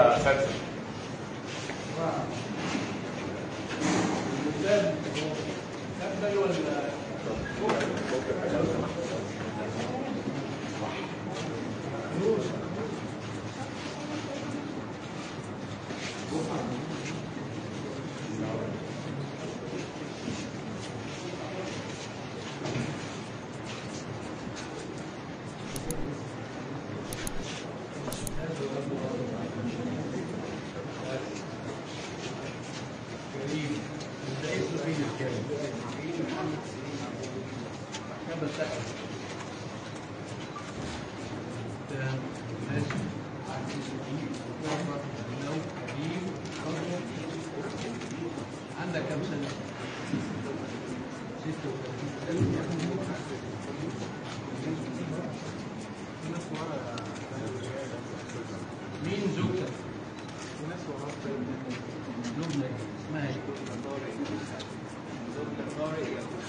يا اساتذه عندك كم سنة؟ 36 مين زوجتك؟ لبنى اسمها ايه؟ لبنى طارق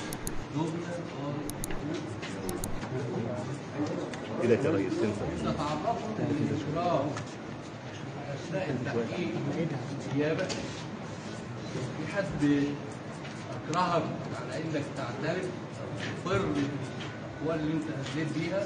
كده يا ريس تنسى تتعرفوا بالإكراه أثناء التحقيق نيابة في حد أكرهك على إنك تعترف تقر بالأقوال اللي أنت أديت بيها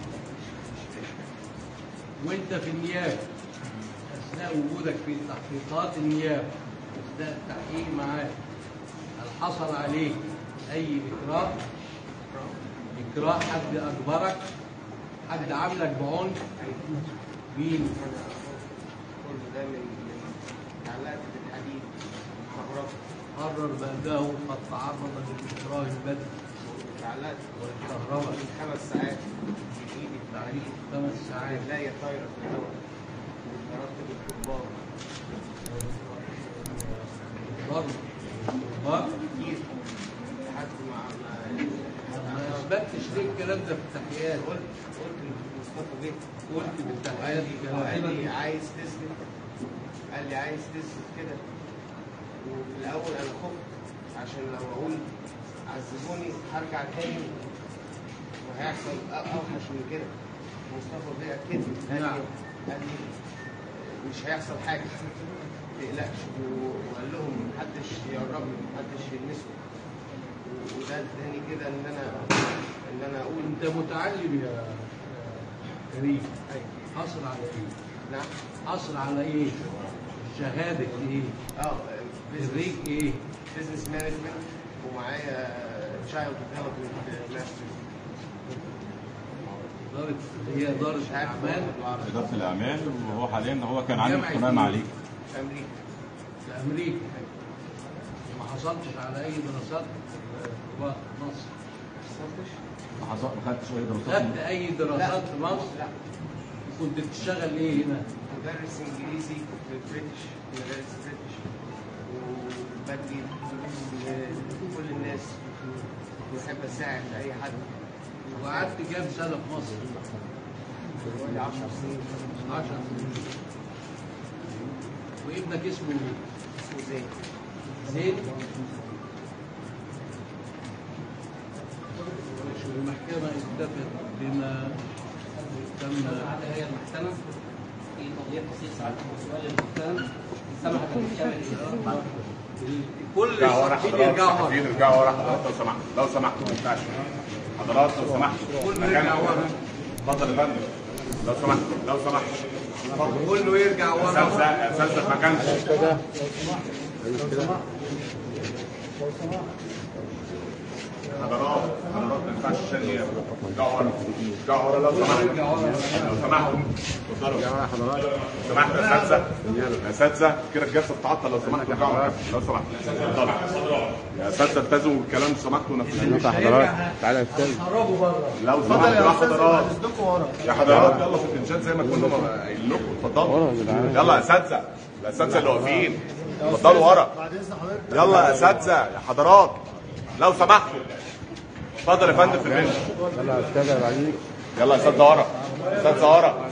وأنت في النيابة أثناء وجودك في تحقيقات النيابة أثناء التحقيق معاه هل حصل عليك أي إكراه؟ إكراه حد أجبرك؟ حد عاملك بعنف؟ مين؟ كل ده من من تعلقت بالحديد خبرت قرر بأنه قد تعرض للإكراه البدني تعلقت والكهرباء من خمس ساعات في ايدي تعريف خمس ساعات رجليا طايره في الهواء ضربت بالكبار ضرب ضرب كتير لحد ما ما ما اثبتش ليه الكلام ده في التحقيقات قلت قلت لمصطفى بيه قلت بالتحقيقات قال لي عايز تثبت قال لي عايز تثبت كده وفي الاول انا خفت عشان لو اقول عذبوني هرجع تاني وهيحصل أ- اوحش من كده مصطفى بيه اكد لي قال نعم. لي قال لي مش هيحصل حاجه ما تقلقش و- وقال لهم محدش يقرب لي محدش يلمسه و- وده اداني كده ان انا ان انا اقول انت متعلم يا يا كريم أيوة. حصل على ايه؟ نعم حصل على ايه؟ شهادة ايه؟ اه خريج ايه؟ بزنس مانجمنت ومعايا تشايلد ديفلوبمنت ماستر إدارة هي إدارة أعمال إدارة الأعمال وهو حاليا هو كان عامل جامعة اهتمام إيه؟ عليك في امريكا في أمريكا ما حصلتش على أي دراسات في مصر ما حصل ما خدتش أي دراسات خدت أي دراسات في مصر لا كنت بتشتغل إيه هنا؟ مدرس انجليزي في بريتش مدارس بريتش وبدي دروس لكل الناس بحب اساعد اي حد وقعدت كام سنة في مصر؟ حوالي 10 سنين 10 سنين وابنك اسمه ايه؟ اسمه زين زين المحكمة اتفقت بما تم هي المحكمة في تطبيق بسيط ساعات سؤال المحكمة سمحت المحكمة بإجراء كل ارجعوا ورا الصحفيين حضرات يرجعوا ورا الصحفيين ارجعوا ورا حضرات لو سمحتوا لو سمحتوا ما ينفعش حضرات لو سمحتوا كل مكان- يرجع ورا اتفضل يا فندم لو سمحت لو سمحت اتفضل كله يرجع ورا اساتذه اساتذه في مكانكم حضرات حضرات ما ينفعش عشان هي ارجعوا ورا ارجعوا ورا لو سمحتوا يرجع ورا لو سمحتوا اتفضلوا يا حضرات لو سمحتوا يا اساتذه يا اساتذه كده الجلسه بتتعطل لو سمحتوا ارجعوا ورا لو سمحتوا اتفضلوا يا اساتذه التزموا بالكلام لو سمحتوا ونفذوا تعالى هربوا بره لو سمحتوا يا حضرات يا حضرات يلا في الانشاد زي ما كنا قايلين لكم اتفضلوا يلا يا اساتذه الاساتذه اللي واقفين اتفضلوا ورا يلا يا اساتذه يا حضرات لو سمحتوا اتفضل يا فندم في البنش يلا يا استاذ عليك يلا يا اساتذه ورا اساتذه ورا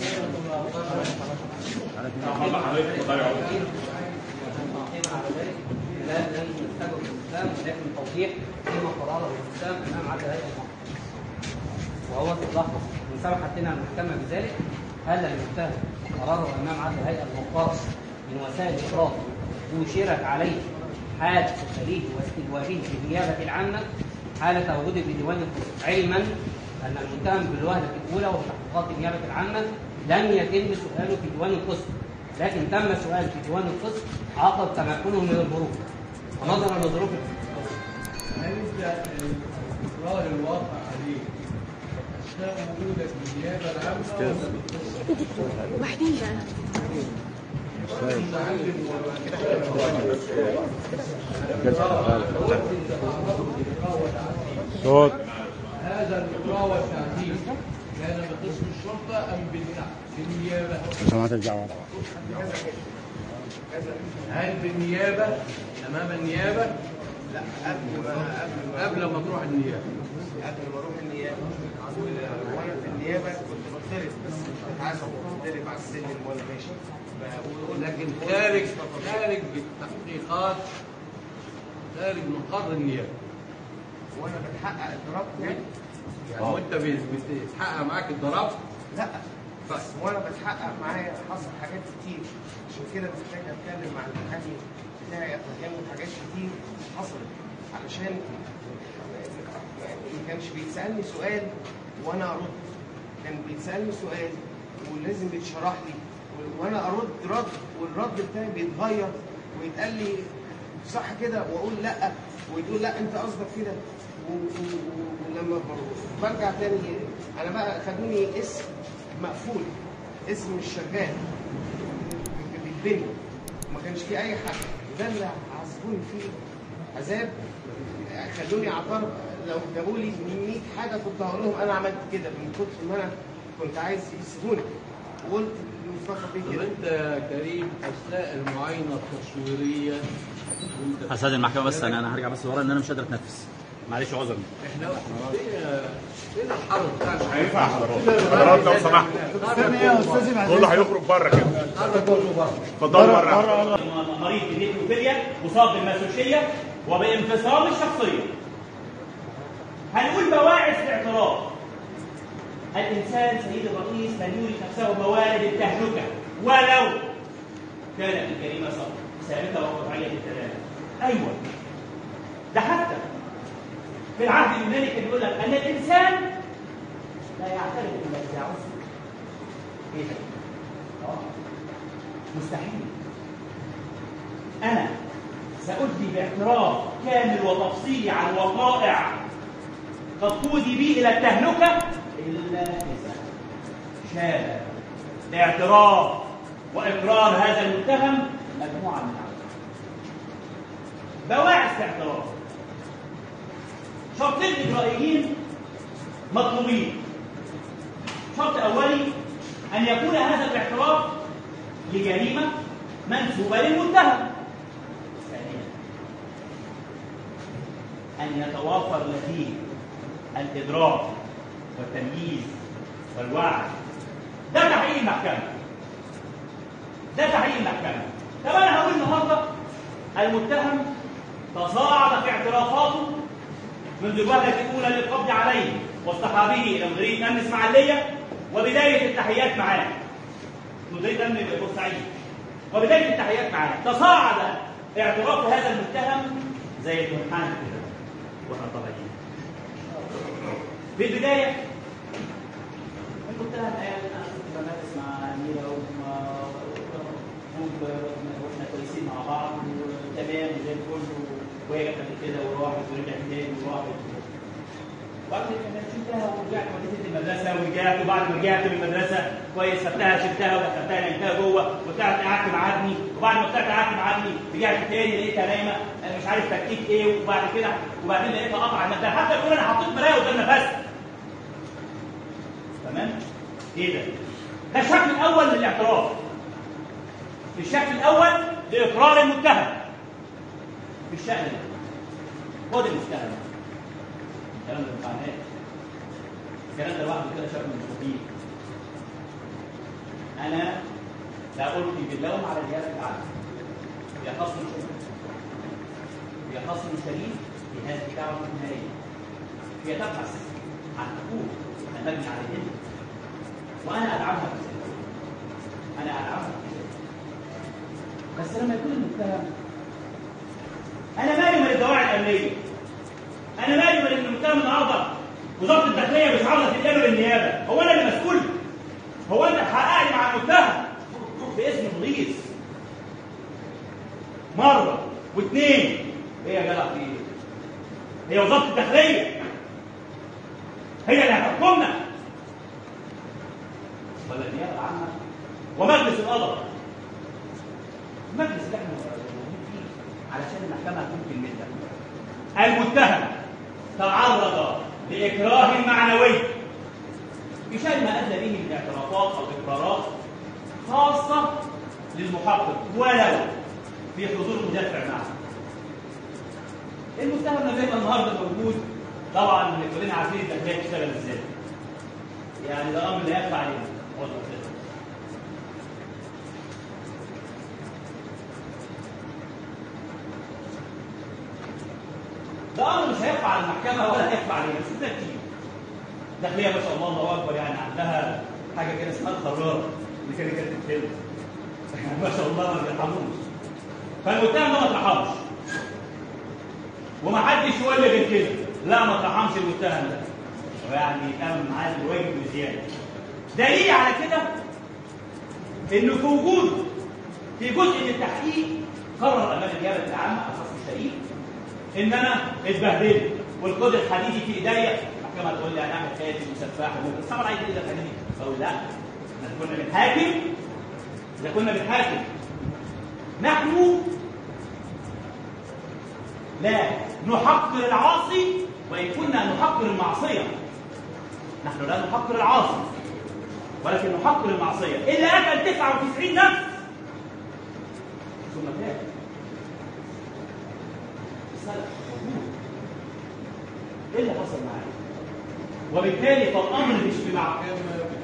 لا لن نستجب الإسلام ولكن توضيح فيما قرره الإسلام أمام عدل هيئة المحكمة وهو في اللحظة إن سمحت لنا المحكمة بذلك هل المتهم قراره امام عدل الهيئه المختص من وسائل الاخراج اشيرت عليه حال تخليه واستجوابه في النيابه العامه حاله وجوده في ديوان القسم علما ان المتهم بالوهله الاولى وفي تحقيقات النيابه العامه لم يتم سؤاله في ديوان القسم لكن تم سؤال في ديوان القسم عقب تمكنه من الهروب ونظرا لظروف القسم هل انت الاقرار الواقع عليه اثناء وجودك في النيابه العامه ولا في القسم؟ وبعدين بقى المعلم صوت هذا الاقرار والتعديل كان بقسم الشرطه ام بالنع- بالنيابه؟ سمعت الدعوة هل بالنيابه امام النيابه لا قبل ما قبل ما قبل ما تروح النيابه؟ قبل ما اروح النيابه وانا في النيابه كنت بتضرب بس مش بتعذب بتضرب على السلم وانا ماشي بقول لكن خارج خارج التحقيقات خارج مقر النيابه وانا بتحقق الضرب يعني يعني وانت بت- بتتحقق معاك الضرب لا بس وانا بتحقق معايا حصل حاجات كتير عشان كده محتاج اتكلم مع المحامي بتاعي افهمه حاجات كتير حصلت علشان ما كانش بيتسالني سؤال وانا ارد كان بيتسالني سؤال ولازم يتشرح لي و- وانا ارد رد والرد بتاعي بيتغير ويتقال لي صح كده واقول لا وتقول لا انت قصدك كده و- و- و- ولما ب- برجع تاني انا بقى خدوني اسم مقفول اسم مش شغال بيتبني ما كانش فيه اي حاجه ده اللي عذبوني فيه عذاب خلوني اعترف لو جابوا لي 100 حاجه كنت هقول لهم انا عملت كده من كتر ما انا كنت عايز يسيبوني وقلت لمصطفى بيه طب كده انت يا كريم اثناء المعاينه التصويريه وانت استاذ المحكمه بس انا انا هرجع بس ورا ان انا مش قادر اتنفس معلش عذرا احنا فين فين الحرب بتاع مش هينفع حضرات حضرات لو سمحت كله هيخرج بره كده اتفضلوا بره مريض بالنيكروفيليا مصاب بالماسوشيه وبانفصام الشخصيه هنقول بواعث الاعتراف الانسان سيد الرئيس لن يورث نفسه موارد التهلكه ولو كانت الجريمه ثابته وقطعيه الدلاله ايوه ده حتى في العهد اليوناني كان بيقول لك ان الانسان لا يعترف الا اذا عسر ايه ده؟ آه. مستحيل أنا سأدلي باعتراف كامل وتفصيلي عن وقائع قد تودي بي إلى التهلكة إلا إذا شاب باعتراف وإقرار هذا المتهم مجموعة من الأعمال بواعث الاعتراف شرطين إجرائيين مطلوبين شرط أولي أن يكون هذا الاعتراف لجريمة منسوبة للمتهم ثانيا أن يتوافر لديه الإدراك والتمييز والوعي ده تحقيق المحكمة ده تحقيق المحكمة طب أنا هقول النهاردة المتهم تصاعد في اعترافاته منذ الوهلة الأولى للقبض عليه واصطحابه إلى مديرية أمن إسماعيلية وبداية التحيات معاه مديرية أمن بورسعيد وبداية التحيات معاه تصاعد اعتراف هذا المتهم زي المنحنى كده واحنا طالعين في البداية المتهم قال أنا كنت بمارس مع أميرة وما- واحنا كويسين مع بعض وتمام وزي الفل وهي جت قبل كده وراحت ورجعت تاني وراحت وبعد كده شلتها ورجعت وديتها المدرسه ورجعت وبعد ما رجعت من المدرسه كويس خدتها شلتها ودخلتها نيمتها جوه وطلعت قعدت مع ابني وبعد ما طلعت قعدت مع ابني رجعت تاني لقيتها نايمه أنا مش عارف تكتيك ايه وبعد كده وبعدين لقيتها قطع المدرسه حتى تقول انا حطيت مرايه قدام نفسي تمام؟ ايه ده؟ ده الشكل الاول للاعتراف الشكل الاول لاقرار المتهم بالشأن ده خد المتهم الكلام ده معناه الكلام ده لوحده كده شكل مستفيد انا لا القي باللوم على الجهاز العالمي هي خصم شريف هي خصم شريف في هذه الدعوه النهائيه هي تبحث عن حقوق ان تبني عليهن وانا ادعمها بذلك انا هلعبها بس لما يكون المتهم انا مالي من الدواعي الامنيه انا مالي من ان المتهم النهارده وزاره الداخليه مش عاوزه تتقابل بالنيابه هو انا اللي مسؤول هو انت حققني مع المتهم باسم بوليس مره واثنين ايه يا جدع في ايه؟ هي وزاره الداخليه هي اللي هتحكمنا ولا النيابه العامه ومجلس القضاء المجلس اللي احنا موجودين فيه علشان المحكمه تكون كلمتها المتهم تعرض لاكراه معنوي بشان ما ادى به من اعترافات او اقرارات خاصه للمحقق ولو في حضور مدافع معه المتهم زي ما النهارده موجود طبعا كلنا عارفين الداخليه بتشتغل ازاي يعني ده امر لا يخفى علينا والله كده. ده امر مش هيخفى على المحكمه ولا هيخفى علينا شفنا كتير الداخليه ما شاء الله الله اكبر يعني عندها حاجه كده اسمها الخرار اللي كانت كانت الفيلم ما شاء الله ما بيرحموش فالمتهم ده ما اترحمش وما حدش يقول لي غير كده لا ما اترحمش المتهم ده يعني كان معاه الواجب بزياده دليل على كده انه في وجوده في جزء من التحقيق قرر امام النيابه العامه اساس الشريف ان انا اتبهدلت والكود الحديدي في ايديا المحكمه تقول لي هنعمل قاتل وسفاح وممكن طبعا عايز ايه ده الحديدي اقول لا احنا كنا بنحاكم اذا كنا بنحاكم نحن لا نحقر العاصي وان كنا نحقر المعصيه نحن لا نحقر العاصي ولكن نحقر المعصيه الا اكل 99 نفس ثم تاب السلف موجود ايه اللي حصل معاه وبالتالي فالامر مش بمع...